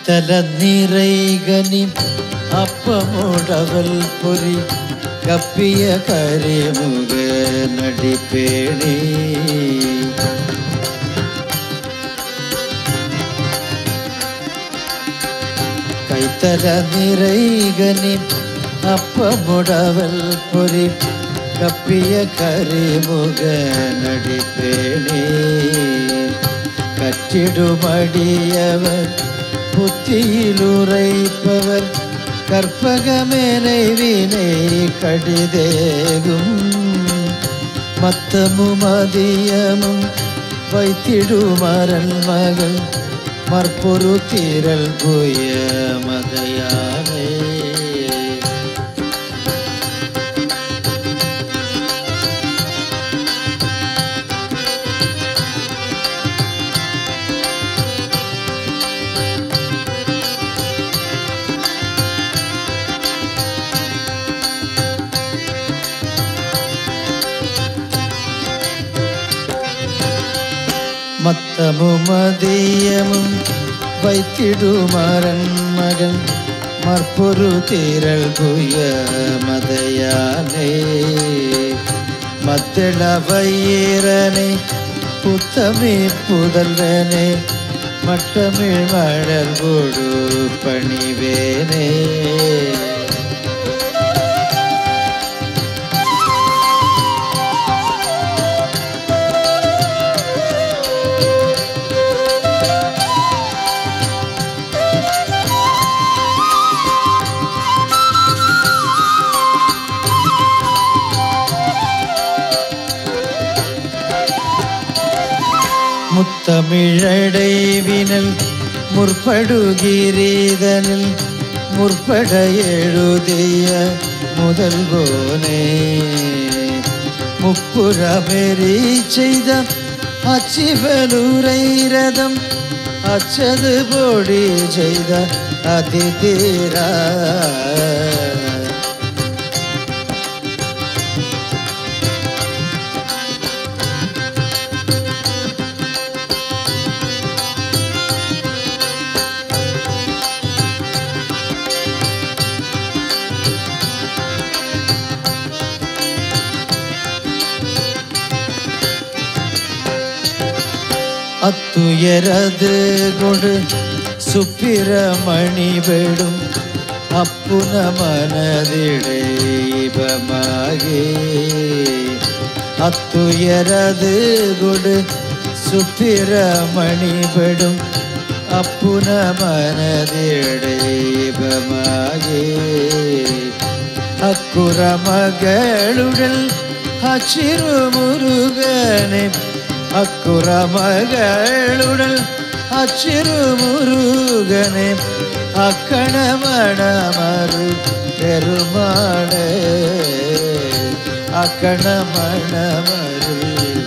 கைத்தல நிறைகனி அப்பமுடவல் பொறி கப்பிய கரிமுக நடிப்பேணி கைத்தல நிறைகனி அப்பமுடவல் பொறி கப்பிய கரிமுக நடிப்பேணே கற்றிடுமடியவர் புத்தியில் உரைப்பவர் கற்பகமேனை வினை கடிதேகும் மத்தமும் அதியமும் வைத்திடுமரன் மகள் மற்பொரு தீரல் புய மதையானே மத்தமும் மதியமும் வைத்திடுமரன் மகன் மற்பொரு தீரல் புய மதையானே மத்திள வையரனே புத்தமே புதல்வனே மட்டமிழ் மழல் கொடு பணிவேனே முத்தமிழடைவினல் முற்படுகிறீதனில் முற்பட எழுதிய முதல்வோனே முப்புறமெறி செய்த அச்சிவலுரை ரதம் அச்சது போடி செய்த அதிதீரா அத்துயரது கொடு சுப்பிரமணி வெடும் அப்புன மனதிடைபமாகி அத்துயரது கொடு சுப்பிரமணி வெடும் அப்புன மனதிடைபமாகி அக்குற மகளுடல் அச்சிறு முருகனே அக்குற மகளுடல் அச்சிறு முருகனே அக்கணமணமரு பெருமாளே அக்கணமணமரு